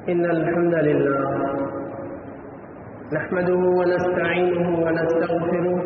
إن الحمد لله نحمده ونستعينه ونستغفره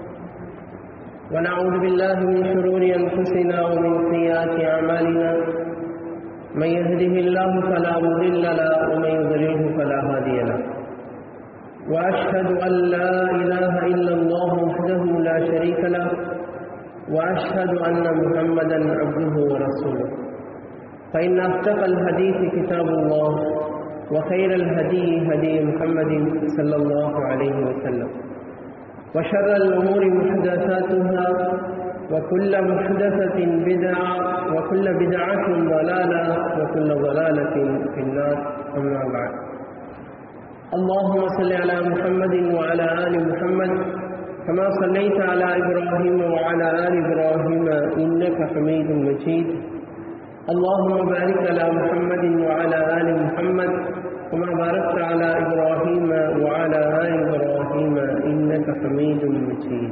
ونعوذ بالله من شرور أنفسنا ومن سيئات أعمالنا من يهده الله فلا مضل له ومن يضلله فلا هادي له وأشهد أن لا إله إلا الله وحده لا شريك له وأشهد أن محمدا عبده ورسوله فإن أصدق الحديث كتاب الله وخير الهدي هدي محمد صلى الله عليه وسلم وشر الأمور محدثاتها وكل محدثة بدعة وكل بدعة ضلالة وكل ضلالة في النار أما بعد اللهم صل على محمد وعلى آل محمد كما صليت على إبراهيم وعلى آل إبراهيم إنك حميد مجيد اللهم بارك على محمد وعلى آل محمد كما باركت على إبراهيم وعلى آل إبراهيم إنك حميد مجيد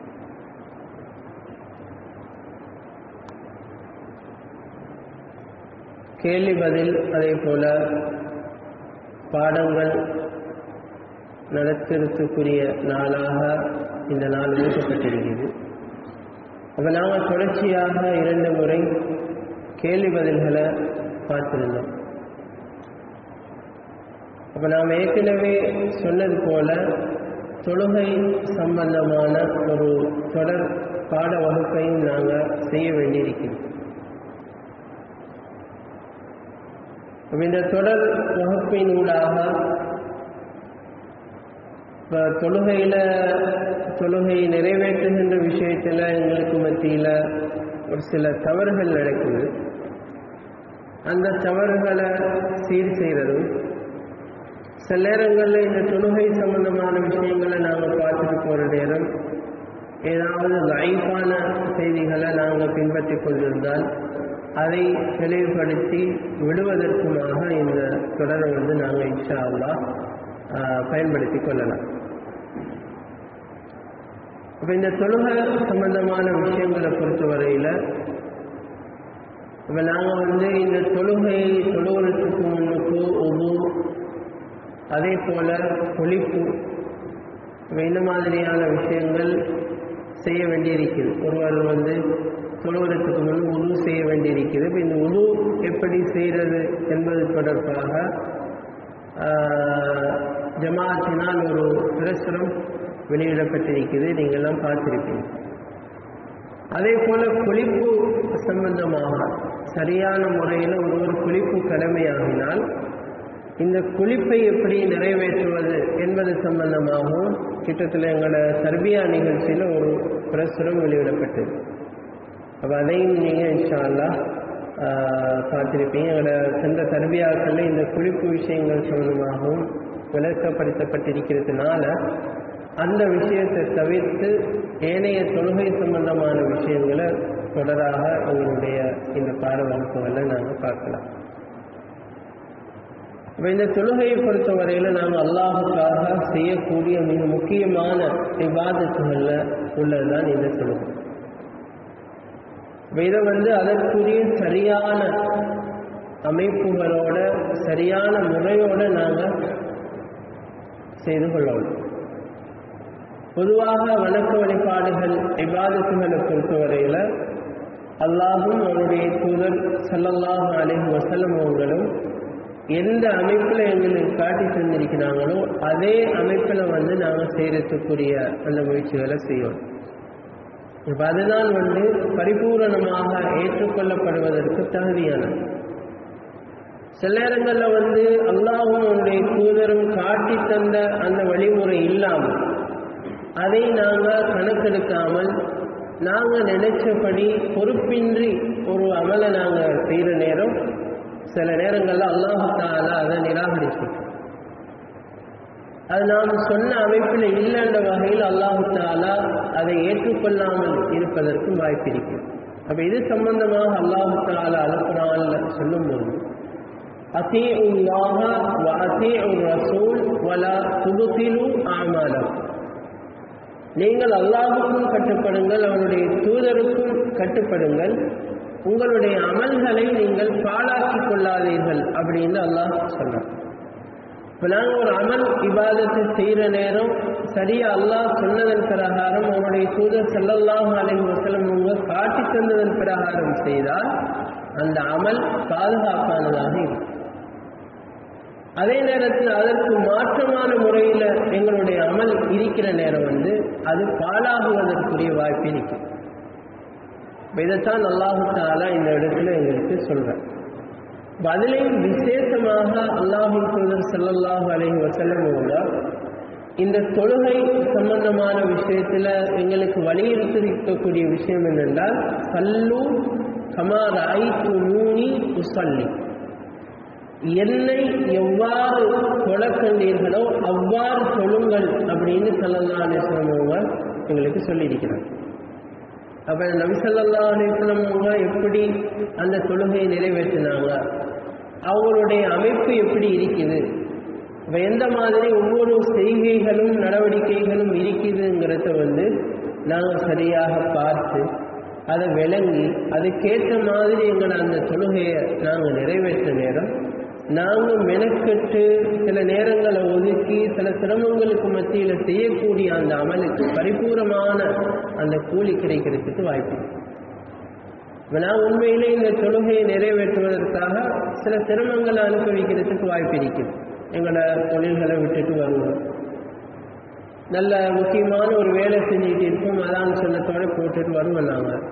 கேள்வி பதில் அதே போல பாடங்கள் நடத்திருக்கக்கூடிய நாளாக இந்த நாள் ஊட்டப்பட்டிருக்கிறது அப்போ நாங்கள் தொடர்ச்சியாக இரண்டு முறை கேள்வி பதில்களை பார்த்திருந்தோம் அப்போ நாம் ஏற்கனவே சொன்னது போல தொழுகை சம்பந்தமான ஒரு தொடர் பாட வகுப்பையும் நாங்கள் செய்ய வேண்டியிருக்கிறோம் இந்த தொடர் வகுப்பின் ஊடாக இப்போ தொழுகையில் தொழுகை நிறைவேற்றுகின்ற விஷயத்தில் எங்களுக்கு மத்தியில் ஒரு சில தவறுகள் நடக்குது அந்த தவறுகளை சீர் செய்கிறதும் சில நேரங்களில் இந்த தொழுகை சம்பந்தமான விஷயங்களை நாங்கள் பார்த்துட்டு போகிற நேரம் ஏதாவது லைஃபான செய்திகளை நாங்கள் பின்பற்றி கொண்டிருந்தால் அதை தெளிவுபடுத்தி விடுவதற்குமாக இந்த தொடரை வந்து நாங்கள் இன்ஷா அல்லா பயன்படுத்தி கொள்ளலாம் இப்போ இந்த தொழுகை சம்பந்தமான விஷயங்களை பொறுத்தவரையில் இப்போ நாங்கள் வந்து இந்த தொழுகை தொழுவதற்கு முன்னுக்கு ஒவ்வொரு அதே போல பொழிப்பு இந்த மாதிரியான விஷயங்கள் செய்ய வேண்டியிருக்கிறது ஒருவர் வந்து தொழுவதற்கு முன் உது செய்ய வேண்டியிருக்கிறது இப்போ இந்த உது எப்படி செய்கிறது என்பது தொடர்பாக ஜமாத்தினால் ஒரு பிரசுரம் வெளியிடப்பட்டிருக்கிறது நீங்கள்லாம் பார்த்துருப்பீங்க அதே போல குளிப்பு சம்பந்தமாக சரியான முறையில் ஒரு ஒரு குளிப்பு கடமையாகினால் இந்த குளிப்பை எப்படி நிறைவேற்றுவது என்பது சம்பந்தமாகவும் கிட்டத்தில் எங்களோட சர்பியா நிகழ்ச்சியில் ஒரு பிரசுரம் வெளியிடப்பட்டது அப்போ அதையும் நீங்கள் இன்ஷால்லா பார்த்துருப்பீங்க எங்களோட சென்ற தர்பியாக்களில் இந்த குளிப்பு விஷயங்கள் சம்பந்தமாகவும் விளக்கப்படுத்தப்பட்டிருக்கிறதுனால அந்த விஷயத்தை தவிர்த்து ஏனைய தொழுகை சம்பந்தமான விஷயங்களை தொடராக எங்களுடைய இந்த பாட வகுப்புகளை நாங்கள் பார்க்கலாம் இப்போ இந்த தொழுகையை பொறுத்தவரையில் நாம் அல்லாஹுக்காக செய்யக்கூடிய மிக முக்கியமான விவாதத்துகளில் உள்ளதுதான் இந்த தொழுகை இதை வந்து அதற்குரிய சரியான அமைப்புகளோட சரியான முறையோட நாங்கள் செய்து கொள்ளணும் பொதுவாக வணக்க வழிபாடுகள் விவாதத்துகளை பொறுத்தவரையில் அல்லாஹும் அவருடைய தூதர் சல்லல்லாஹு அலைஹி வசல்லம் அவங்களும் எந்த அமைப்பில் எங்களுக்கு காட்டி தந்திருக்கிறாங்களோ அதே அமைப்பில் வந்து நாங்கள் செய்கிறதுக்குரிய அந்த முயற்சிகளை செய்யணும் இப்போ அதுதான் வந்து பரிபூரணமாக ஏற்றுக்கொள்ளப்படுவதற்கு தகுதியானது சில நேரங்களில் வந்து அல்லாஹும் அவருடைய தூதரும் காட்டி தந்த அந்த வழிமுறை இல்லாமல் அதை நாங்கள் கணக்கெடுக்காமல் நாங்கள் நினைச்சபடி பொறுப்பின்றி ஒரு அமலை நாங்கள் செய்கிற நேரம் சில நேரங்களில் அல்லாஹால அதை நிராகரிச்சிட்டோம் அது நாம் சொன்ன அமைப்பில் இல்லைன்ற வகையில் அல்லாஹு தாலா அதை ஏற்றுக்கொள்ளாமல் இருப்பதற்கும் வாய்ப்பிருக்கு அப்ப இது சம்பந்தமாக அல்லாஹு தாலா அலுப்புறான்ல சொல்லும்போது அசே உல்லாக அசே உர் ரசூல் வலா துபுசிலு ஆமாலம் நீங்கள் அல்லாஹுக்கும் கட்டுப்படுங்கள் அவனுடைய தூதருக்கும் கட்டுப்படுங்கள் உங்களுடைய அமல்களை நீங்கள் பாழாக்கிக் கொள்ளாதீர்கள் அப்படின்னு அல்லாஹ் சொல்றான் இப்போ நாங்கள் ஒரு அமல் இபாதத்தை செய்கிற நேரம் சரியா அல்லாஹ் சொன்னதன் பிரகாரம் அவனுடைய தூதர் செல்லல்லாஹ் அலைஹி வஸல்லம் அவங்க காட்டி தந்ததன் பிரகாரம் செய்தால் அந்த அமல் பாதுகாப்பானதாக இருக்கும் அதே நேரத்தில் அதற்கு மாற்றமான முறையில் எங்களுடைய அமல் இருக்கிற நேரம் வந்து அது பாழாகுவதற்குரிய வாய்ப்பு இருக்கும் இதைத்தான் அல்லாஹு தாலா இந்த இடத்துல எங்களுக்கு சொல்றேன் பதிலையும் விசேஷமாக அல்லாஹு தூதர் செல்லல்லாஹு அலைஹி வசல்லம் அவங்க இந்த தொழுகை சம்பந்தமான விஷயத்துல எங்களுக்கு வலியுறுத்தி இருக்கக்கூடிய விஷயம் என்னென்றால் சல்லு கமார ஐ நூனி உசல்லி என்னை எவ்வாறு தொழக்கண்டீர்களோ அவ்வாறு தொழுங்கள் அப்படின்னு சல்லல்லா அலிஸ்லாம் அவங்க எங்களுக்கு சொல்லியிருக்கிறாங்க அப்ப நபிசல்லா அலிஸ்லாம் அவங்க எப்படி அந்த தொழுகையை நிறைவேற்றினாங்க அவங்களுடைய அமைப்பு எப்படி இருக்குது அப்ப எந்த மாதிரி ஒவ்வொரு செய்கைகளும் நடவடிக்கைகளும் இருக்குதுங்கிறத வந்து நாங்கள் சரியாக பார்த்து அதை விளங்கி அதுக்கேற்ற மாதிரி எங்களை அந்த தொழுகையை நாங்கள் நிறைவேற்ற நேரம் நாங்கள் மெனக்கெட்டு சில நேரங்களை ஒதுக்கி சில சிரமங்களுக்கு மத்தியில் செய்யக்கூடிய அந்த அமலுக்கு பரிபூரமான அந்த கூலி கிடைக்கிறதுக்கு வாய்ப்பு நான் உண்மையிலே இந்த தொழுகையை நிறைவேற்றுவதற்காக சில சிரமங்களை அனுபவிக்கிறதுக்கு வாய்ப்பு இருக்குது எங்களை தொழில்களை விட்டுட்டு வருவோம் நல்ல முக்கியமான ஒரு வேலை செஞ்சுட்டு இருப்போம் அதான் சொன்னத்தோட போட்டுட்டு வருவோம் நாங்கள்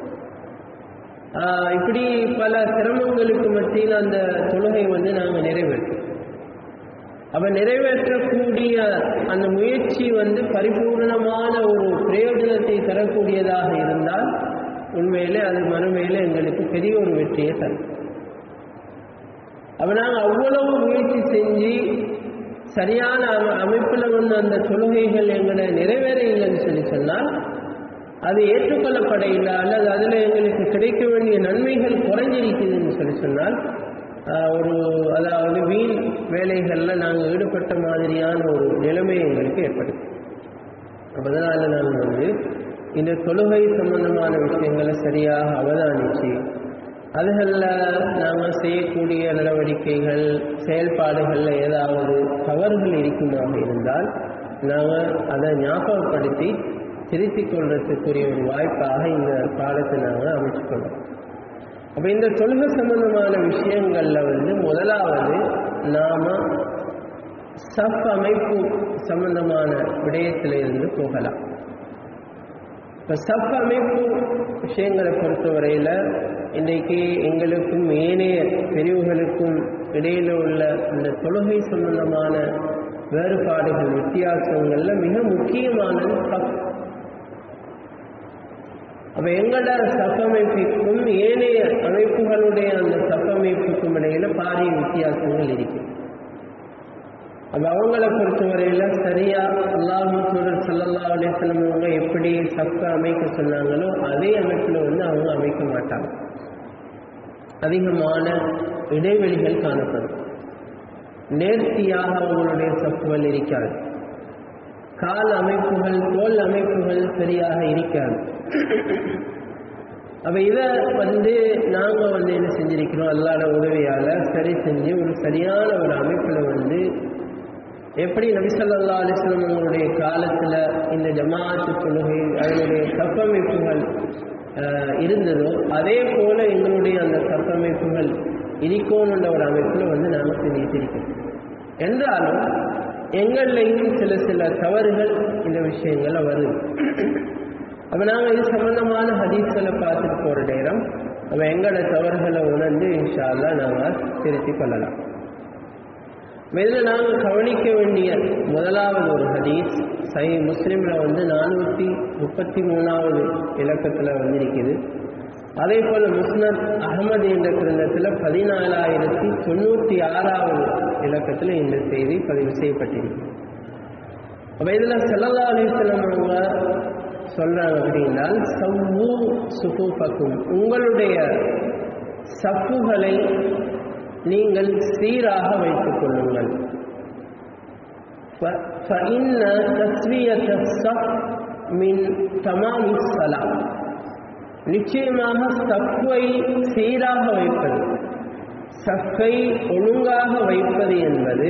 இப்படி பல சிரமங்களுக்கு மத்தியில் அந்த தொழுகை வந்து நாங்கள் நிறைவேற்றோம் அப்ப நிறைவேற்றக்கூடிய அந்த முயற்சி வந்து பரிபூர்ணமான ஒரு பிரயோஜனத்தை தரக்கூடியதாக இருந்தால் உண்மையிலே அது மறுமையில எங்களுக்கு பெரிய ஒரு வெற்றியை தரும் அப்ப நாங்கள் அவ்வளவு முயற்சி செஞ்சு சரியான அமைப்பில் வந்து அந்த தொழுகைகள் எங்களை நிறைவேற இல்லைன்னு சொல்லி சொன்னால் அது ஏற்றுக்கொள்ளப்பட இல்லை அல்லது அதில் எங்களுக்கு கிடைக்க வேண்டிய நன்மைகள் குறைஞ்சிருக்குதுன்னு சொல்லி சொன்னால் ஒரு அதாவது வீண் வேலைகளில் நாங்கள் ஈடுபட்ட மாதிரியான ஒரு நிலைமை எங்களுக்கு ஏற்படும் அதனால நாங்கள் வந்து இந்த தொழுகை சம்பந்தமான விஷயங்களை சரியாக அவதானித்து அதுகளில் நாங்கள் செய்யக்கூடிய நடவடிக்கைகள் செயல்பாடுகளில் ஏதாவது தவறுகள் இருக்குமாக இருந்தால் நாங்கள் அதை ஞாபகப்படுத்தி திருத்திக் கொள்றதுக்குரிய ஒரு வாய்ப்பாக இந்த காலத்தை நாங்கள் அமைச்சுக்கொள்ளோம் அப்போ இந்த தொழுகை சம்பந்தமான விஷயங்களில் வந்து முதலாவது நாம சப் அமைப்பு சம்பந்தமான விடயத்தில் இருந்து போகலாம் இப்போ சப் அமைப்பு விஷயங்களை பொறுத்தவரையில் இன்றைக்கு எங்களுக்கும் ஏனைய பிரிவுகளுக்கும் இடையில உள்ள இந்த தொழுகை சம்பந்தமான வேறுபாடுகள் வித்தியாசங்கள்ல மிக முக்கியமானது சப் அப்ப எங்களோட சப்பமைப்புக்கும் ஏனைய அமைப்புகளுடைய அந்த சப்பமைப்புக்கும் இடையில பாரிய வித்தியாசங்கள் இருக்கு அப்ப அவங்கள பொறுத்தவரையில சரியா அல்லாஹு சூழல் சல்லல்லா அலிஸ்லம் அவங்க எப்படி சப்ப அமைக்க சொன்னாங்களோ அதே அமைப்புல வந்து அவங்க அமைக்க மாட்டாங்க அதிகமான இடைவெளிகள் காணப்படும் நேர்த்தியாக அவங்களுடைய சப்புகள் இருக்காது கால் அமைப்புகள் தோல் அமைப்புகள் சரியாக இருக்காது அப்ப இதை வந்து நாங்க வந்து என்ன செஞ்சிருக்கிறோம் அல்லாட உதவியால சரி செஞ்சு ஒரு சரியான ஒரு அமைப்புல வந்து எப்படி நபிசல்லா அலிஸ்லாம் அவங்களுடைய காலத்துல இந்த ஜமாஅத்து தொழுகை அதனுடைய கட்டமைப்புகள் இருந்ததோ அதே போல எங்களுடைய அந்த கட்டமைப்புகள் இருக்கணுன்ற ஒரு அமைப்புல வந்து நாங்கள் செஞ்சிருக்கோம் என்றாலும் எங்கள்லையும் சில சில தவறுகள் இந்த விஷயங்கள்ல வருது அப்ப நாங்கள் இது சம்பந்தமான ஹதீஸ்களை பார்த்துட்டு போற நேரம் நம்ம எங்களோட தவறுகளை உணர்ந்து இன்ஷால்லா நாங்கள் திருத்தி கொள்ளலாம் இதில் நாங்கள் கவனிக்க வேண்டிய முதலாவது ஒரு ஹதீஸ் சை முஸ்லீம்ல வந்து நானூற்றி முப்பத்தி மூணாவது இலக்கத்தில் வந்திருக்குது அதே போல முஸ்னத் அகமது என்ற கிரந்தத்தில் பதினாலாயிரத்தி தொண்ணூற்றி ஆறாவது இலக்கத்தில் இந்த செய்தி பதிவு செய்யப்பட்டிருக்கு அப்போ இதில் செல்லல்லா அலிஸ்லாம் அவங்க சொல்றாங்க அப்படின்னால் சவ்வு சுஃபுஃபக்கும் உங்களுடைய சப்புகளை நீங்கள் சீராக வைத்துக் கொள்ளுங்கள் فإن تسوية الصف من تمام الصلاة நிச்சயமாக சஃப்பை சீராக வைப்பது சஃப்பை ஒழுங்காக வைப்பது என்பது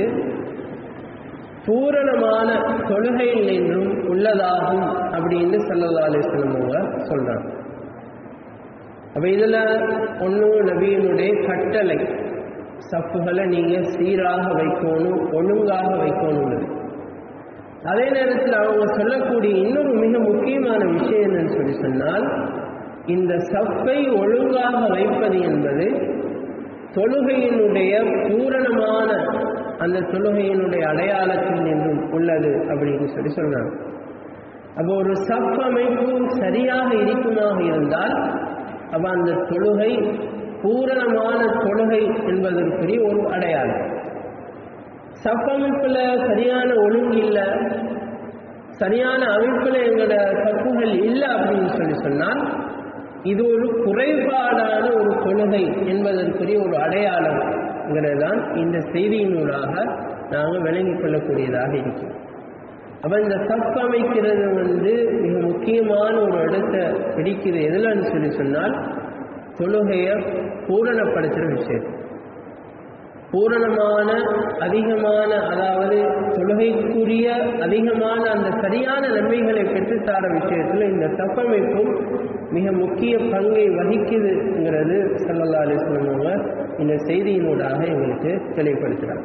பூரணமான தொழுகையில் நின்றும் உள்ளதாகும் அப்படின்னு சல்லல்லா அலிஸ்லம் அவங்க சொல்றாங்க அப்ப இதுல ஒன்று நபியினுடைய கட்டளை சப்புகளை நீங்க சீராக வைக்கணும் ஒழுங்காக வைக்கணும் அதே நேரத்தில் அவங்க சொல்லக்கூடிய இன்னொரு மிக முக்கியமான விஷயம் என்னன்னு சொல்லி சொன்னால் இந்த சப்பை ஒழுங்காக வைப்பது என்பது தொழுகையினுடைய பூரணமான அந்த தொழுகையினுடைய அடையாளத்தில் நின்றும் உள்ளது அப்படின்னு சொல்லி சொல்றாங்க அப்போ ஒரு சப் அமைப்பு சரியாக இருக்குமாக இருந்தால் அப்ப அந்த தொழுகை பூரணமான தொழுகை என்பதற்குரிய ஒரு அடையாளம் சப்பமைப்புல சரியான ஒழுங்கு இல்லை சரியான அமைப்புல எங்களோட தப்புகள் இல்லை அப்படின்னு சொல்லி சொன்னால் இது ஒரு குறைபாடான ஒரு தொழுகை என்பதற்குரிய ஒரு அடையாளம்ங்கிறது தான் இந்த செய்தியினூடாக நாங்கள் விளங்கிக் கொள்ளக்கூடியதாக இருக்கிறோம் அப்ப இந்த சப் அமைக்கிறது வந்து மிக முக்கியமான ஒரு இடத்தை பிடிக்குது எதுலன்னு சொல்லி சொன்னால் தொழுகையை பூரணப்படுத்துகிற விஷயம் பூரணமான அதிகமான அதாவது தொழுகைக்குரிய அதிகமான அந்த சரியான நன்மைகளை பெற்றுத்தார விஷயத்தில் இந்த சப்பமைப்பும் மிக முக்கிய பங்கை வகிக்குதுங்கிறது சல்லல்லா அலிஸ்லம் அவங்க இந்த செய்தியினூடாக எங்களுக்கு தெளிவுபடுத்துகிறார்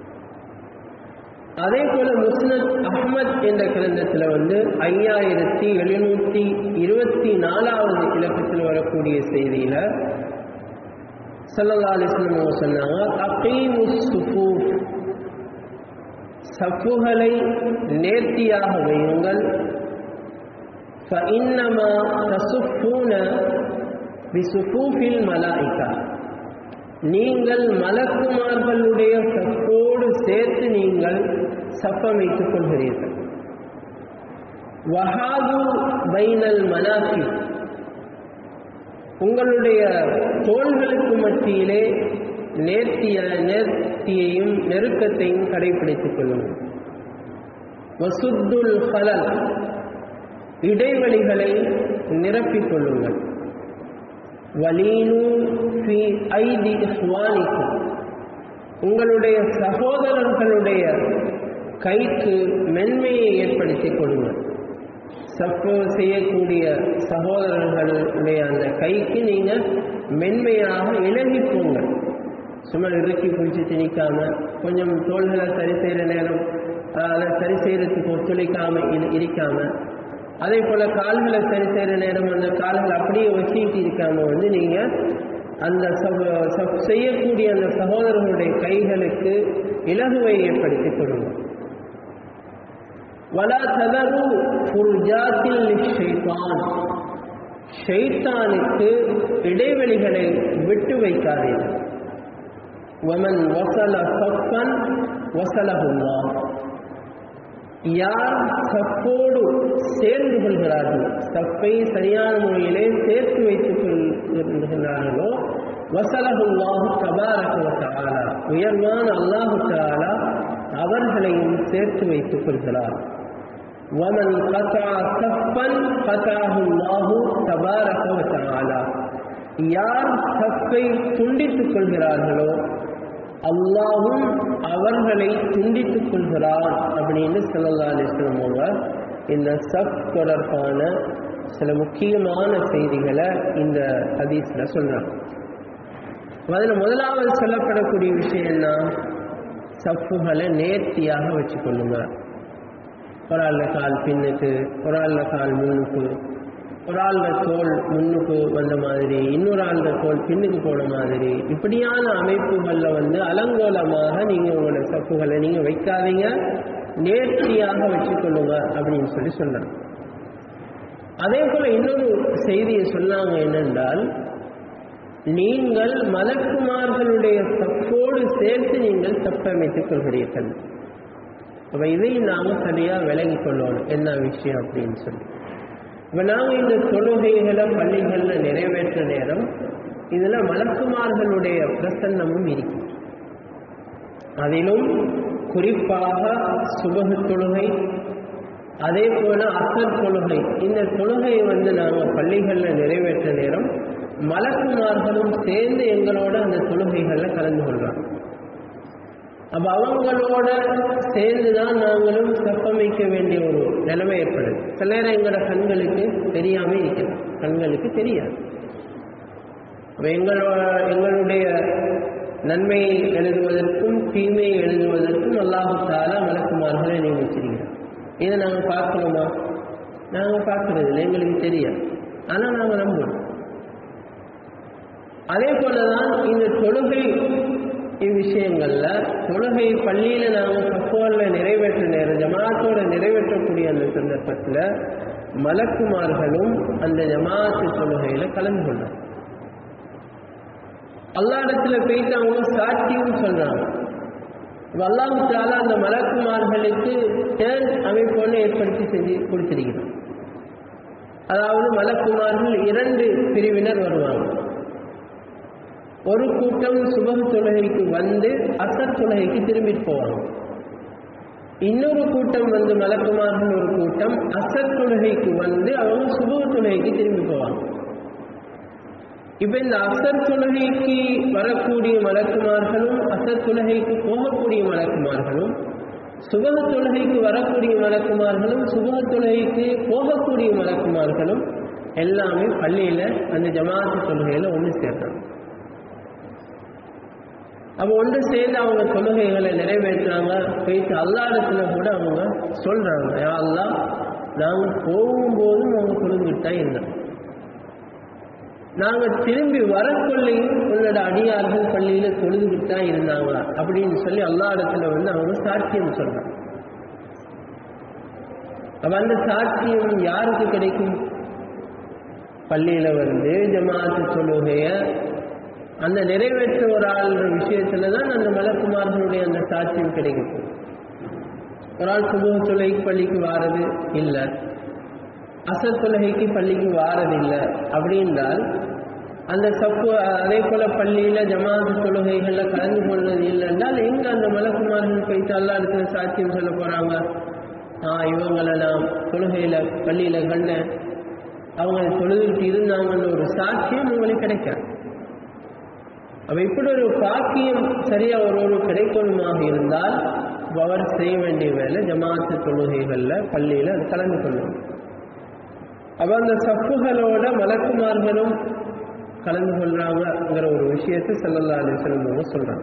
அதே போல முஸ்னத் அஹ்மத் என்ற கிரந்தத்தில் வந்து ஐயாயிரத்தி எழுநூத்தி இருபத்தி நாலாவது இலக்கத்தில் வரக்கூடிய செய்தியில சல்லல்லா அலிஸ்லம் அவங்க சொன்னாங்க அகீமு சுஃபூஃப் சஃப்புகளை நேர்த்தியாக வையுங்கள் فإنما تصفون بصفوف الملائكة நீங்கள் மலக்குமார்களுடைய சப்போடு சேர்த்து நீங்கள் சப்பமைத்துக் கொள்கிறீர்கள் வஹாது பைனல் மனாக்கி உங்களுடைய தோள்களுக்கு மத்தியிலே நேர்த்திய நேர்த்தியையும் நெருக்கத்தையும் கடைபிடித்துக் கொள்ளுங்கள் வசுத்துல் ஹலல் இடைவெளிகளை நிரப்பிக் கொள்ளுங்கள் வலீனு ஃபி ஐதி இஹ்வானிக்கும் உங்களுடைய சகோதரர்களுடைய கைக்கு மென்மையை ஏற்படுத்திக் கொடுங்கள் சப்போ செய்யக்கூடிய சகோதரர்களுடைய அந்த கைக்கு நீங்க மென்மையாக இலகி போங்கள் சும்மா இறுக்கி பிடிச்சி நிற்காம கொஞ்சம் தோள்களை சரி செய்கிற நேரம் அதை சரி செய்யறதுக்கு ஒத்துழைக்காம இரு- இருக்காம அதே போல கால்களை சரி செய்கிற நேரம் அந்த கால்கள் அப்படியே வச்சுக்கிட்டு இருக்காம வந்து நீங்க அந்த சகோ- சப்- செய்யக்கூடிய அந்த சகோதரர்களுடைய கைகளுக்கு இலகுவை ஏற்படுத்தி கொடுங்க வலா ததரு ஃபுர்ஜாத்தில் லிஷைத்தான் ஷைத்தானுக்கு இடைவெளிகளை விட்டு வைக்காதீர்கள் வமன் வசல சப்பன் வசலகுல்லாஹ் யார் சப்போடு சேர்ந்து கொள்கிறார்கள் சப்பை சரியான முறையிலே சேர்த்து வைத்துக் கொள்கிறார்களோ வசலகுல்லாஹு தபாரக வ தஆலா உயர்வான அல்லாஹு தஆலா அவர்களையும் சேர்த்து வைத்துக் கொள்கிறார் ومن قطع صفا قطعه الله تبارك وتعالى யார் சப்பை துண்டித்துக் கொள்கிறார்களோ அல்லாஹும் அவர்களை துண்டித்துக் கொள்கிறான் அப்படின்னு ஸல்லல்லாஹு அலைஹி வஸல்லம் அவங்க இந்த சப் தொடர்பான சில முக்கியமான செய்திகளை இந்த ஹதீஸ்ல சொல்றாங்க அதில் முதலாவது சொல்லப்படக்கூடிய விஷயம் என்ன சப்புகளை நேர்த்தியாக வச்சுக்கொள்ளுங்க ஒரு ஆள்ல கால் பின்னுக்கு ஒரு ஆள்ல கால் முன்னுக்கு ஒரு ஆள்ல தோல் முன்னுக்கு வந்த மாதிரி இன்னொரு ஆள்ல தோல் பின்னுக்கு போன மாதிரி இப்படியான அமைப்புகள்ல வந்து அலங்கோலமாக நீங்க உங்களோட சப்புகளை நீங்க வைக்காதீங்க நேர்த்தியாக வச்சுக்கொள்ளுங்க அப்படின்னு சொல்லி சொல்றாங்க அதே போல இன்னொரு செய்தியை சொன்னாங்க என்னென்றால் நீங்கள் மலக்குமார்களுடைய சப்போடு சேர்த்து நீங்கள் தப்பமைத்துக் கொள்கிறீர்கள் அப்ப இதையும் நாம சரியா விளங்கிக் கொள்ளணும் என்ன விஷயம் அப்படின்னு சொல்லி இப்ப நாங்க இந்த தொழுகைகளை பள்ளிகள்ல நிறைவேற்ற நேரம் இதுல மலக்குமார்களுடைய பிரசன்னமும் இருக்கு அதிலும் குறிப்பாக சுபகு தொழுகை அதே போல அசர் தொழுகை இந்த தொழுகையை வந்து நாங்கள் பள்ளிகளில் நிறைவேற்ற நேரம் மலக்குமார்களும் சேர்ந்து எங்களோட அந்த தொழுகைகளில் கலந்து கொள்றாங்க அப்ப அவங்களோட சேர்ந்து தான் நாங்களும் செப்பமைக்க வேண்டிய ஒரு நிலைமை ஏற்படுது சில நேரம் எங்களோட கண்களுக்கு தெரியாம இருக்கிறது கண்களுக்கு தெரியாது அப்ப எங்களோட எங்களுடைய நன்மையை எழுதுவதற்கும் தீமையை எழுதுவதற்கும் அல்லாஹு தாலா மலக்குமார்களை நியமிச்சிருக்கிறோம் இதை நாங்கள் பார்க்கணுமா நாங்கள் பார்க்கறது இல்லை எங்களுக்கு தெரியாது ஆனால் நாங்கள் நம்புவோம் அதே போலதான் இந்த தொழுகை இவ்விஷயங்கள்ல தொழுகை பள்ளியில நாங்கள் கப்போல்ல நிறைவேற்ற நேரம் ஜமாத்தோட நிறைவேற்றக்கூடிய அந்த சந்தர்ப்பத்தில் மலக்குமார்களும் அந்த ஜமாத்து தொழுகையில கலந்து கொள்ளாங்க அல்லா இடத்துல போயிட்டு அவங்க சாட்சியும் சொல்றாங்க அல்லாஹு தாலா அந்த மலக்குமார்களுக்கு டேர்ன் அமைப்போன்னு ஏற்படுத்தி செஞ்சு கொடுத்திருக்கிறான் அதாவது மலக்குமார்கள் இரண்டு பிரிவினர் வருவாங்க ஒரு கூட்டம் சுபக தொழுகைக்கு வந்து அசர் தொழுகைக்கு திரும்பிட்டு போவாங்க இன்னொரு கூட்டம் வந்து மலக்குமார்கள் ஒரு கூட்டம் அசர் தொழுகைக்கு வந்து அவங்க சுபக தொழுகைக்கு திரும்பி போவாங்க இப்ப இந்த அசர் தொழுகைக்கு வரக்கூடிய மலக்குமார்களும் அசர் தொழுகைக்கு போகக்கூடிய மலக்குமார்களும் சுபக தொழுகைக்கு வரக்கூடிய மலக்குமார்களும் சுபக தொழுகைக்கு போகக்கூடிய மலக்குமார்களும் எல்லாமே பள்ளியில அந்த ஜமாத்து தொழுகையில ஒன்று சேர்றாங்க அப்போ ஒன்று சேர்ந்து அவங்க தொழுகைகளை நிறைவேற்றுறாங்க போயிட்டு அல்லாடத்துல கூட அவங்க சொல்றாங்க யா அல்லா நாங்கள் போகும்போதும் அவங்க தொழுந்துட்டு தான் இருந்தோம் நாங்கள் திரும்பி வரக்கொள்ளையும் உன்னோட அடியார்கள் பள்ளியில தொழுதுகிட்டு தான் இருந்தாங்க அப்படின்னு சொல்லி அல்லா இடத்துல வந்து அவங்க சாட்சியம் சொல்றாங்க அப்ப அந்த சாட்சியம் யாருக்கு கிடைக்கும் பள்ளியில வந்து ஜமாத்து தொழுகைய அந்த நிறைவேற்ற ஒரு ஆள்ற விஷயத்துல தான் அந்த மலக்குமார்களுடைய அந்த சாட்சியம் கிடைக்கும் ஒரு ஆள் சுமூக தொழுகைக்கு பள்ளிக்கு வாரது இல்லை அசர் தொழுகைக்கு பள்ளிக்கு வாரது இல்லை அப்படின்றால் அந்த சப்பு அதே போல பள்ளியில ஜமாத்து தொழுகைகள்ல கலந்து கொள்வது இல்லை என்றால் எங்க அந்த மலக்குமார்கள் போயிட்டு அல்லா இருக்கிற சாட்சியம் சொல்ல போறாங்க ஆ இவங்களை நான் தொழுகையில பள்ளியில கண்ட அவங்க தொழுதுகிட்டு இருந்தாங்கன்ற ஒரு சாட்சியம் உங்களுக்கு கிடைக்காது அப்ப இப்படி ஒரு பாக்கியம் சரியா ஒரு ஒரு கிடைக்கணுமாக இருந்தால் அவர் செய்ய வேண்டிய வேலை ஜமாத்து தொழுகைகள்ல பள்ளியில அது கலந்து கொள்ளணும் அப்ப அந்த சப்புகளோட மலக்குமார்களும் கலந்து கொள்றாங்கிற ஒரு விஷயத்தை செல்லல்லா அலிஸ்லம் சொல்றாங்க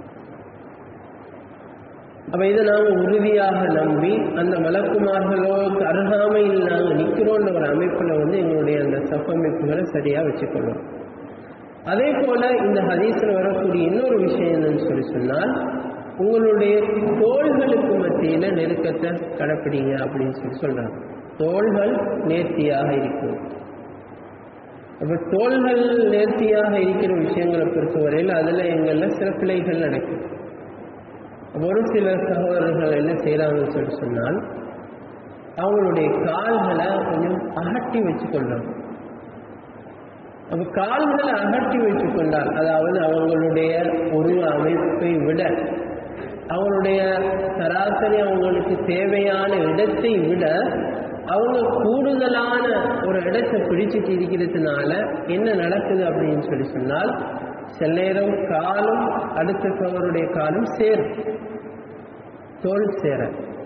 அப்ப இதை நாங்க உறுதியாக நம்பி அந்த மலக்குமார்களோக்கு அருகாமையில் நாங்க நிக்கிறோன்ற ஒரு அமைப்புல வந்து எங்களுடைய அந்த சப்பமைப்புகளை சரியா வச்சுக்கொள்ளும் அதே போல இந்த ஹதீஸில் வரக்கூடிய இன்னொரு விஷயம் என்னன்னு சொல்லி சொன்னால் உங்களுடைய தோள்களுக்கு மத்தியில நெருக்கத்தை கடைப்பிடிங்க அப்படின்னு சொல்லி சொல்றாங்க தோள்கள் நேர்த்தியாக இருக்கும் அப்ப தோள்கள் நேர்த்தியாக இருக்கிற விஷயங்களை பொறுத்தவரையில் அதுல எங்கள்ல சில பிழைகள் நடக்கும் ஒரு சில சகோதரர்கள் என்ன செய்யறாங்கன்னு சொல்லி சொன்னால் அவங்களுடைய கால்களை கொஞ்சம் அகட்டி வச்சுக்கொள்றாங்க அப்ப கால்களை அகட்டி வைத்துக் கொண்டால் அதாவது அவங்களுடைய உருவ அமைப்பை விட அவங்களுடைய சராசரி அவங்களுக்கு தேவையான இடத்தை விட அவங்க கூடுதலான ஒரு இடத்தை பிடிச்சிட்டு இருக்கிறதுனால என்ன நடக்குது அப்படின்னு சொல்லி சொன்னால் சில நேரம் காலும் அடுத்த சவருடைய காலும் சேரும் தோல் சேர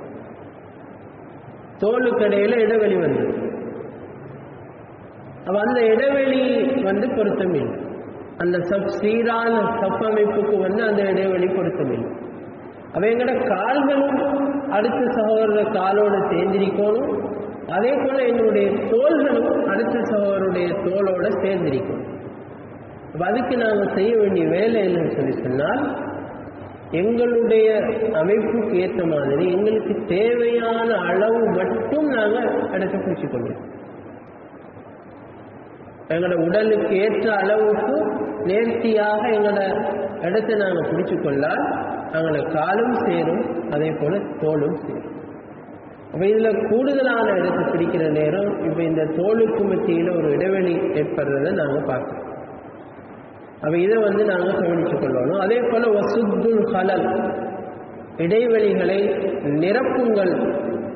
தோலுக்கு இடையில இடைவெளி வந்து அப்ப அந்த இடைவெளி வந்து பொருத்தமில்லை அந்த சப் சீரான சப் அமைப்புக்கு வந்து அந்த இடைவெளி பொருத்தமில்லை அப்ப எங்கட கால்களும் அடுத்த சகோதர காலோட சேர்ந்திருக்கணும் அதே போல எங்களுடைய தோள்களும் அடுத்த சகோதரருடைய தோளோட சேர்ந்திருக்கணும் அப்ப அதுக்கு நாங்கள் செய்ய வேண்டிய வேலை என்னன்னு சொல்லி சொன்னால் எங்களுடைய அமைப்புக்கு ஏற்ற மாதிரி எங்களுக்கு தேவையான அளவு மட்டும் நாங்கள் இடத்தை பிடிச்சிக்கொள்வோம் எங்களோட உடலுக்கு ஏற்ற அளவுக்கு நேர்த்தியாக எங்களோட இடத்தை நாங்கள் பிடிச்சு கொள்ளால் எங்களோட காலும் சேரும் அதே போல தோலும் சேரும் அப்ப இதுல கூடுதலான இடத்தை பிடிக்கிற நேரம் இப்ப இந்த தோலுக்கு மத்தியில ஒரு இடைவெளி ஏற்படுறத நாங்க பார்க்கிறோம் அப்ப இதை வந்து நாங்க கவனித்துக் கொள்ளணும் அதே போல வசுத்துல் ஹலல் இடைவெளிகளை நிரப்புங்கள்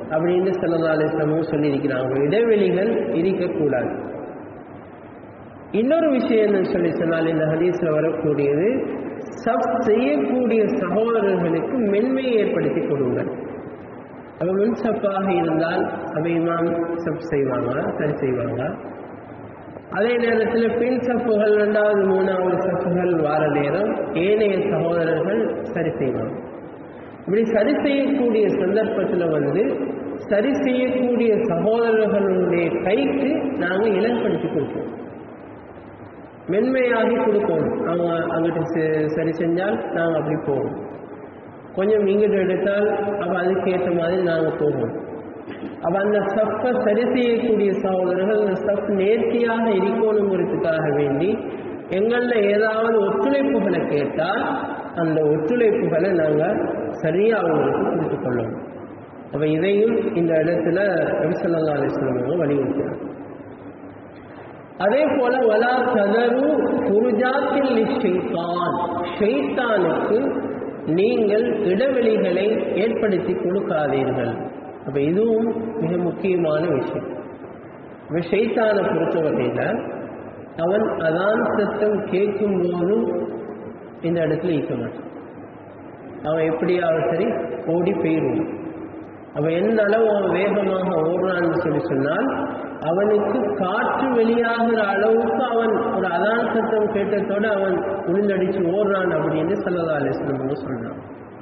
அப்படின்னு செல்லதாலேசமும் சொல்லியிருக்கிறாங்க இடைவெளிகள் இருக்கக்கூடாது இன்னொரு விஷயம் என்ன சொல்லி சொன்னால் இந்த ஹதீஸ்ல வரக்கூடியது சப் செய்யக்கூடிய சகோதரர்களுக்கு மென்மையை ஏற்படுத்தி கொடுங்கள் அப்ப முன் சப்பாக இருந்தால் அவை இமாம் சப் செய்வாங்க சரி செய்வாங்க அதே நேரத்தில் பின் சப்புகள் ரெண்டாவது மூணாவது சப்புகள் வார நேரம் ஏனைய சகோதரர்கள் சரி செய்வாங்க இப்படி சரி செய்யக்கூடிய சந்தர்ப்பத்தில் வந்து சரி செய்யக்கூடிய சகோதரர்களுடைய கைக்கு நாங்கள் இலப்படுத்தி கொடுப்போம் மென்மையாகி கொடுப்போம் அவங்க அங்கிட்டு சரி செஞ்சால் நாங்கள் அப்படி போவோம் கொஞ்சம் இங்கிட்டு எடுத்தால் அப்போ அதுக்கேற்ற மாதிரி நாங்கள் போவோம் அப்போ அந்த ஸ்டஃப்பை சரி செய்யக்கூடிய சகோதரர்கள் அந்த ஸ்டஃப் நேர்த்தியாக இருக்கணுங்கிறதுக்காக வேண்டி எங்களில் ஏதாவது ஒத்துழைப்புகளை கேட்டால் அந்த ஒத்துழைப்புகளை நாங்கள் சரியாக அவங்களுக்கு கொடுத்து கொள்ளணும் அப்போ இதையும் இந்த இடத்துல ரவிசல்லா அலிஸ்லாம் வலியுறுத்தினார் அதே போல வலா கதரு குருஜாத்தில் ஷெய்தான் ஷெய்தானுக்கு நீங்கள் இடைவெளிகளை ஏற்படுத்தி கொடுக்காதீர்கள் அப்ப இதுவும் மிக முக்கியமான விஷயம் இப்ப ஷெய்தானை பொறுத்தவரையில் அவன் அதான் சத்தம் கேட்கும் போதும் இந்த இடத்துல ஈக்க மாட்டான் அவன் எப்படியாவது சரி ஓடி போயிடுவான் அவன் எந்த அளவு அவன் வேகமாக ஓடுறான்னு சொல்லி சொன்னால் அவனுக்கு காற்று வெளியாகிற அளவுக்கு அவன் ஒரு அதான் சத்தம் கேட்டதோடு அவன் உளுந்தடிச்சு ஓடுறான் அப்படின்னு சல்லதா அலிஸ்லம் சொல்றான்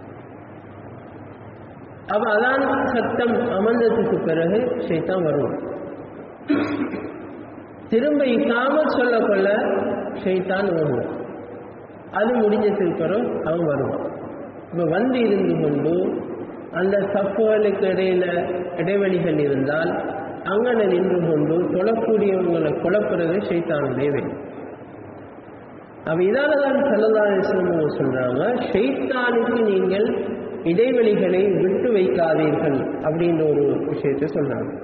அவ அதான் சத்தம் அமர்ந்ததுக்கு பிறகு ஷைத்தான் வருவான் திரும்ப இக்காம சொல்ல கொள்ள ஷைத்தான் வருவான் அது முடிஞ்சதுக்கு பிறகு அவன் வருவான் இப்ப வந்து இருந்து கொண்டு அந்த சப்புகளுக்கு இடையில இடைவெளிகள் இருந்தால் அங்கன நின்று கொண்டு தொழக்கூடியவங்களை குழப்புறது ஷைத்தானுடைய வேலை அப்ப இதால தான் செல்லதாசனவங்க சொல்றாங்க ஷைத்தானுக்கு நீங்கள் இடைவெளிகளை விட்டு வைக்காதீர்கள் அப்படின்ற ஒரு விஷயத்தை சொல்றாங்க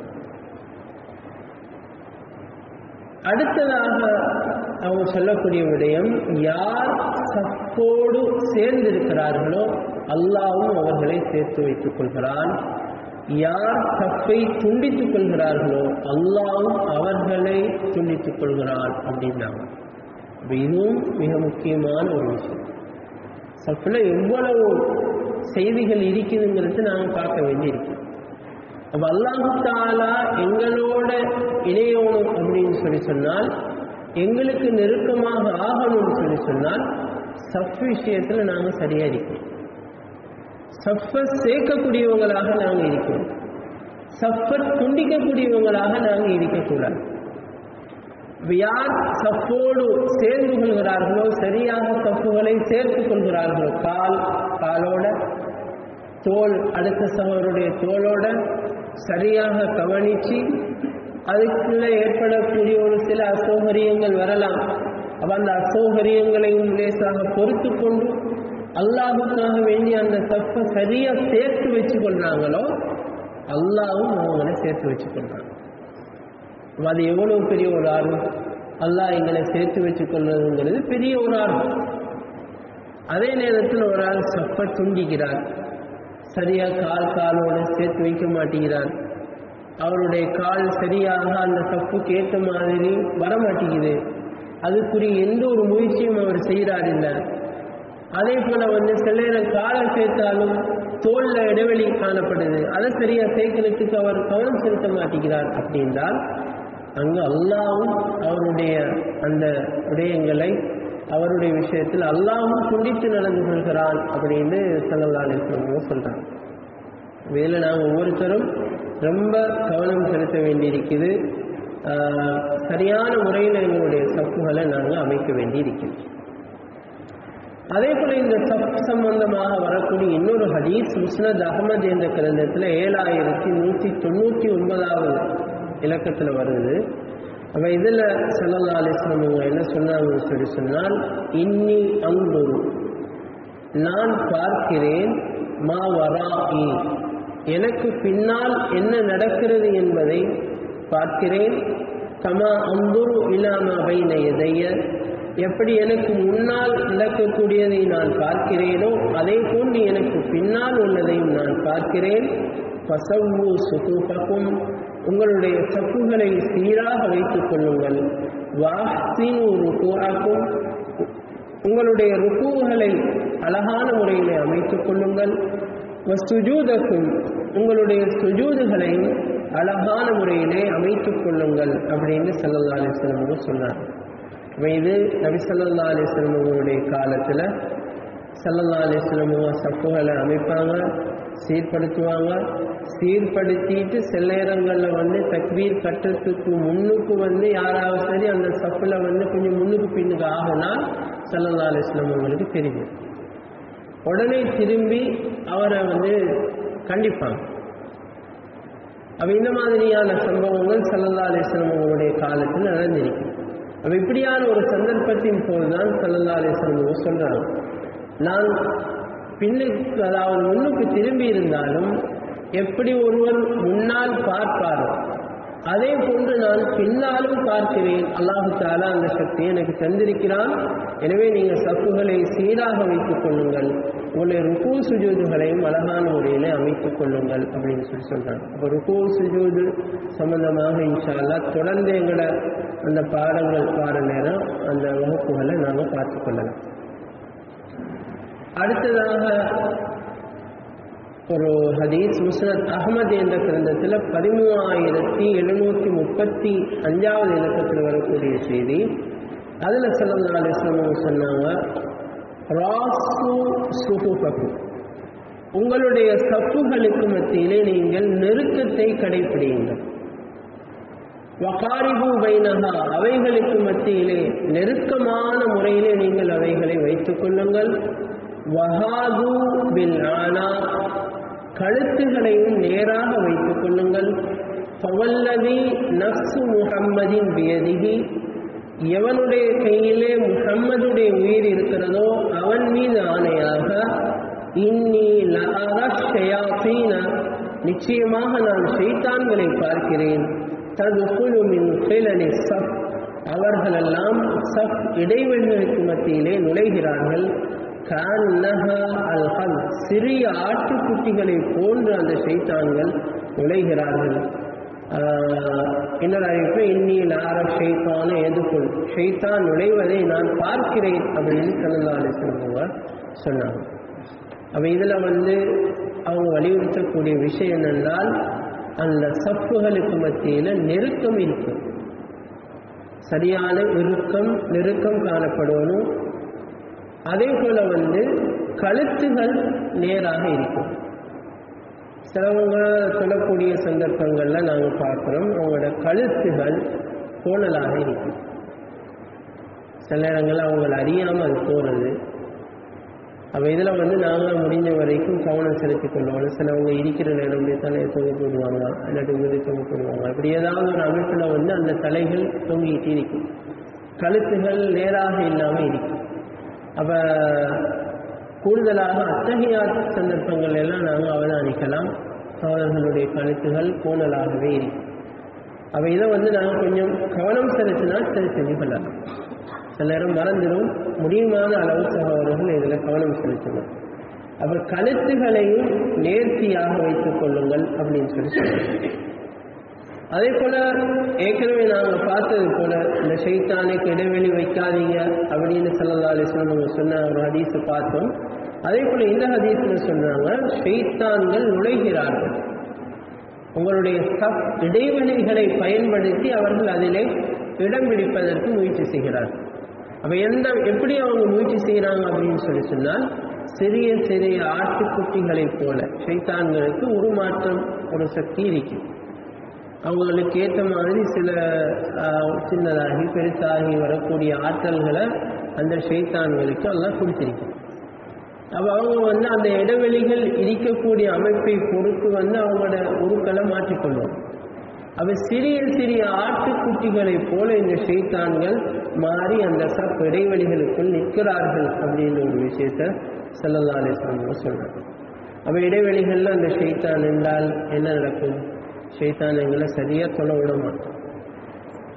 அடுத்ததாக அவங்க சொல்லக்கூடிய விடயம் யார் சப்போடு சேர்ந்திருக்கிறார்களோ அல்லாவும் அவர்களை சேர்த்து வைத்துக் கொள்கிறான் யார் சப்பை துண்டித்துக் கொள்கிறார்களோ அல்லாவும் அவர்களை துண்டித்துக் கொள்கிறான் அப்படின்னாங்க இதுவும் மிக முக்கியமான ஒரு விஷயம் சப்பில் எவ்வளவு செய்திகள் இருக்குதுங்கிறது நாங்கள் பார்க்க வேண்டியிருக்கு அப்ப அல்லாஹு தாலா எங்களோட இணையணும் அப்படின்னு சொல்லி சொன்னால் எங்களுக்கு நெருக்கமாக ஆகணும்னு சொல்லி சொன்னால் சப் விஷயத்தில் நாங்கள் சரியா இருக்கோம் சப்பை சேர்க்கக்கூடியவங்களாக நாங்கள் இருக்கிறோம் சப்பை துண்டிக்கக்கூடியவங்களாக நாங்கள் இருக்கக்கூடாது யார் சப்போடு சேர்ந்து கொள்கிறார்களோ சரியாக சப்புகளை சேர்த்துக் கொள்கிறார்களோ கால் காலோட தோல் அடுத்த சகோதருடைய தோலோட சரியாக கவனிச்சு அதுக்குள்ள ஏற்படக்கூடிய ஒரு சில அசௌகரியங்கள் வரலாம் அப்ப அந்த அசௌகரியங்களையும் லேசாக பொறுத்து கொண்டு அல்லாஹுக்காக வேண்டி அந்த தப்பை சரியா சேர்த்து வச்சு கொள்றாங்களோ அல்லாவும் அவங்களை சேர்த்து வச்சு கொள்றாங்க அது எவ்வளவு பெரிய ஒரு ஆர்வம் அல்லாஹ் எங்களை சேர்த்து வச்சு கொள்வதுங்கிறது பெரிய ஒரு ஆர்வம் அதே நேரத்தில் ஒரு ஆள் சப்பை துண்டிக்கிறார் சரியா கால் காலோடு சேர்த்து வைக்க மாட்டேங்கிறார் அவருடைய கால் சரியாக அந்த தப்புக்கு ஏற்ற மாதிரி வரமாட்டேங்குது அதுக்குரிய எந்த ஒரு முயற்சியும் அவர் செய்கிறார் இல்லை அதே போல வந்து சில நேரம் காலை சேர்த்தாலும் தோல்ல இடைவெளி காணப்படுது அதை சரியா சேர்க்கிறதுக்கு அவர் கவனம் செலுத்த மாட்டேங்கிறார் அப்படின்றால் அங்கு அல்லாவும் அவருடைய அந்த விடயங்களை அவருடைய விஷயத்தில் அல்லாவும் துண்டித்து நடந்து கொள்கிறான் அப்படின்னு சல்லல்லாஹு சொல்றாங்க இதில் நாங்கள் ஒவ்வொருத்தரும் ரொம்ப கவனம் செலுத்த வேண்டியிருக்குது சரியான முறையில் எங்களுடைய சப்புகளை நாங்கள் அமைக்க வேண்டியிருக்கிறது அதே போல இந்த சப் சம்பந்தமாக வரக்கூடிய இன்னொரு ஹதீஸ் முஸ்னத் அகமது என்ற கிரந்தத்தில் ஏழாயிரத்தி நூற்றி தொண்ணூற்றி ஒன்பதாவது இலக்கத்தில் வருது அப்ப இதில் சல்லல்லா அலிஸ்லாம் இவங்க என்ன சொன்னாங்கன்னு சொல்லி சொன்னால் இன்னி அங்குரு நான் பார்க்கிறேன் மா வராஇ எனக்கு பின்னால் என்ன நடக்கிறது என்பதை பார்க்கிறேன் கமா அந்துரு இலாமா பைன எதைய எப்படி எனக்கு முன்னால் நடக்கக்கூடியதை நான் பார்க்கிறேனோ அதே போன்று எனக்கு பின்னால் உள்ளதையும் நான் பார்க்கிறேன் பசவு சுகுபகும் உங்களுடைய சப்புகளை சீராக வைத்துக் கொள்ளுங்கள் வாஹ்சின் ருக்குஆக்கும் உங்களுடைய ருக்குகளை அழகான முறையிலே அமைத்துக் கொள்ளுங்கள் சுஜூதக்கும் உங்களுடைய சுஜூதுகளையும் அழகான முறையிலே அமைத்துக் கொள்ளுங்கள் அப்படின்னு சல்லல்லா அலிஸ்லம் சொன்னார் இப்போ இது நபி சல்லா அலிஸ்லம் அவங்களுடைய காலத்தில் சல்லல்லா அலிஸ்லம் சப்புகளை அமைப்பாங்க சீர்படுத்துவாங்க சீர்படுத்திட்டு சில நேரங்களில் வந்து தக்பீர் கட்டுறதுக்கு முன்னுக்கு வந்து யாராவது சரி அந்த சப்பில் வந்து கொஞ்சம் முன்னுக்கு பின்னுக்கு ஆகுனா சல்லல்லா அலிஸ்லாம் அவங்களுக்கு தெரியும் உடனே திரும்பி அவரை வந்து கண்டிப்பாங்க அப்ப இந்த மாதிரியான சம்பவங்கள் சல்லல்லா அலிஸ்லாம் அவங்களுடைய காலத்தில் நடந்திருக்கு அப்ப இப்படியான ஒரு சந்தர்ப்பத்தின் போதுதான் சல்லல்லா அலிஸ்லாம் சொல்றாங்க நான் பின்னுக்கு அதாவது முன்னுக்கு திரும்பி இருந்தாலும் எப்படி ஒருவர் முன்னால் பார்ப்பாரோ அதே போன்று நான் பின்னாலும் பார்க்கிறேன் அல்லாஹு தாலா அந்த சக்தியை எனக்கு தந்திருக்கிறான் எனவே நீங்கள் சப்புகளை சீராக வைத்துக் கொள்ளுங்கள் உங்களுடைய ருக்கூ சுஜூதுகளையும் அழகான முறையில் அமைத்துக் கொள்ளுங்கள் அப்படின்னு சொல்லி சொல்றாங்க அப்போ ருக்கூ சுஜூது சம்பந்தமாக இன்ஷால்லா தொடர்ந்து எங்களை அந்த பாடங்கள் பாட நேரம் அந்த வகுப்புகளை நாங்கள் பார்த்துக் கொள்ளலாம் அடுத்ததாக ஒரு ஹதீஸ் முஸ்னத் அகமது என்ற கிரந்தத்தில் பதிமூவாயிரத்தி எழுநூற்றி முப்பத்தி அஞ்சாவது இலக்கத்தில் வரக்கூடிய செய்தி அதில் சல்லா அலிஸ்லாம் சொன்னாங்க ராசு சுகுபகு உங்களுடைய சப்புகளுக்கு மத்தியிலே நீங்கள் நெருக்கத்தை கடைபிடியுங்கள் வகாரிபு பைனகா அவைகளுக்கு மத்தியிலே நெருக்கமான முறையிலே நீங்கள் அவைகளை வைத்துக் கொள்ளுங்கள் வஹாது பில் ஆனா கழுத்துகளையும் நேராக வைத்துக் கொள்ளுங்கள் பவல்லதி நப்சு முஹம்மதின் வியதிகி எவனுடைய கையிலே முஹம்மதுடைய உயிர் இருக்கிறதோ அவன் மீது ஆணையாக இன்னி லஅரஷயாசீன நிச்சயமாக நான் ஷைத்தான்களை பார்க்கிறேன் ததுகுலு மின் ஃபிலலி சஃப் அவர்களெல்லாம் சஃப் இடைவெளிகளுக்கு மத்தியிலே நுழைகிறார்கள் கான்னஹா அல்ஹல் சிறிய ஆட்டுக்குட்டிகளை போன்று அந்த ஷைத்தான்கள் நுழைகிறார்கள் இன்னொரு அறிவிப்பு இன்னியில் ஆர ஷைத்தான எதுக்குள் ஷைத்தான் நுழைவதை நான் பார்க்கிறேன் அப்படின்னு கலந்தாலே சொல்லுவாங்க சொன்னாங்க அப்போ இதில் வந்து அவங்க வலியுறுத்தக்கூடிய விஷயம் என்னென்றால் அந்த சப்புகளுக்கு மத்தியில் நெருக்கம் இருக்கும் சரியான இறுக்கம் நெருக்கம் காணப்படணும் அதே போல வந்து கழுத்துகள் நேராக இருக்கும் சிலவங்க சொல்லக்கூடிய சந்தர்ப்பங்களில் நாங்கள் பார்க்குறோம் அவங்களோட கழுத்துகள் கோணலாக இருக்கும் சில நேரங்களில் அவங்கள அறியாமல் அது போகிறது அப்போ இதில் வந்து நாங்கள் முடிஞ்ச வரைக்கும் கவனம் செலுத்திக் கொள்ளணும் சிலவங்க இருக்கிற நேரம் அப்படியே தலையை தொங்க போடுவாங்க இல்லாட்டி உதவி தொங்க போடுவாங்க இப்படி ஏதாவது ஒரு அமைப்பில் வந்து அந்த தலைகள் தொங்கிட்டு இருக்கும் கழுத்துகள் நேராக இல்லாமல் இருக்கும் அப்போ கூடுதலாக அத்தகைய சந்தர்ப்பங்கள் எல்லாம் நாங்கள் அவதானிக்கலாம் அவர்களுடைய கழுத்துகள் கோணலாகவே இருக்கும் அப்போ இதை வந்து நாங்கள் கொஞ்சம் கவனம் செலுத்தினா சரி செஞ்சு கொள்ளலாம் சில நேரம் மறந்துடும் முடியுமான அளவு சகோதரர்கள் இதில் கவனம் செலுத்தணும் அப்போ கழுத்துகளையும் நேர்த்தியாக வைத்துக் கொள்ளுங்கள் அப்படின்னு சொல்லி சொல்லுங்கள் அதே போல ஏற்கனவே நாங்கள் பார்த்தது போல இந்த ஷைத்தானுக்கு இடைவெளி வைக்காதீங்க அப்படின்னு சல்லா அலிஸ்லாம் அவங்க சொன்ன ஒரு ஹதீஸை பார்த்தோம் அதே போல இந்த ஹதீஸில் சொல்றாங்க ஷைத்தான்கள் நுழைகிறார்கள் உங்களுடைய சப் இடைவெளிகளை பயன்படுத்தி அவர்கள் அதிலே இடம் பிடிப்பதற்கு முயற்சி செய்கிறார்கள் அப்ப எந்த எப்படி அவங்க முயற்சி செய்கிறாங்க அப்படின்னு சொல்லி சொன்னால் சிறிய சிறிய ஆட்டுக்குட்டிகளைப் போல ஷைத்தான்களுக்கு உருமாற்றம் ஒரு சக்தி இருக்கும் அவங்களுக்கு ஏற்ற மாதிரி சில சின்னதாகி பெருசாகி வரக்கூடிய ஆற்றல்களை அந்த ஷைத்தான்களுக்கு எல்லாம் கொடுத்திருக்கும் அப்போ அவங்க வந்து அந்த இடைவெளிகள் இருக்கக்கூடிய அமைப்பை பொறுத்து வந்து அவங்களோட உருக்களை மாற்றிக்கொள்ளும் அப்ப சிறிய சிறிய ஆட்டுக்குட்டிகளைப் போல இந்த ஷைத்தான்கள் மாறி அந்த சப் இடைவெளிகளுக்குள் நிற்கிறார்கள் அப்படின்ற ஒரு விஷயத்த செல்லல்லா அலிஸ்லாம் சொல்றாங்க அப்ப இடைவெளிகள்ல அந்த ஷைத்தான் என்றால் என்ன நடக்கும் ஷைத்தான் எங்களை சரியா தொலை விட மாட்டோம்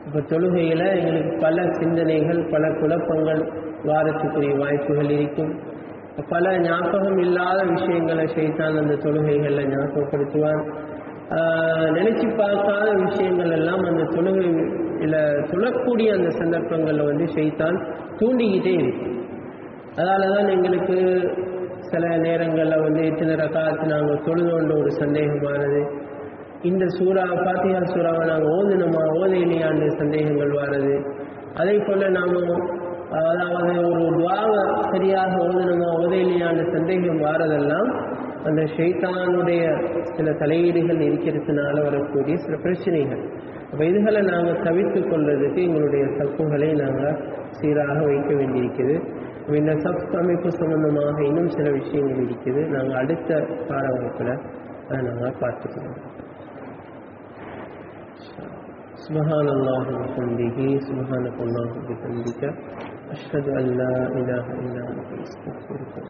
இப்போ தொழுகையில் எங்களுக்கு பல சிந்தனைகள் பல குழப்பங்கள் வாரத்துக்குரிய வாய்ப்புகள் இருக்கும் பல ஞாபகம் இல்லாத விஷயங்களை செய்தான் அந்த தொழுகைகளில் ஞாபகப்படுத்துவான் நினைச்சு பார்க்காத விஷயங்கள் எல்லாம் அந்த தொழுகையில் தொழக்கூடிய அந்த சந்தர்ப்பங்களில் வந்து செய்தான் தூண்டிக்கிட்டே இருக்கு அதால தான் எங்களுக்கு சில நேரங்களில் வந்து எத்தனை ரகாத்து நாங்கள் தொழுதோன்ற ஒரு சந்தேகமானது இந்த சூறா பாத்தியா சூறாவை நாங்கள் ஓதுனோமா ஓதையிலையாண்டு சந்தேகங்கள் வாரது அதே போல் நாம் அதாவது ஒரு துவாவை சரியாக ஓதணுமா ஓதையிலையாண்டு சந்தேகம் வாரதெல்லாம் அந்த ஷெய்தானுடைய சில தலையீடுகள் இருக்கிறதுனால வரக்கூடிய சில பிரச்சனைகள் அப்போ இதுகளை நாங்கள் தவிர்த்து கொள்றதுக்கு எங்களுடைய தப்புகளை நாங்கள் சீராக வைக்க வேண்டியிருக்குது இந்த சப் அமைப்பு சம்பந்தமாக இன்னும் சில விஷயங்கள் இருக்குது நாங்கள் அடுத்த பாட வகுப்பில் அதை நாங்கள் பார்த்துக்கிறோம் سبحان الله وبحمده سبحانك اللهم وبحمدك أشهد أن لا إله إلا أنت أستغفرك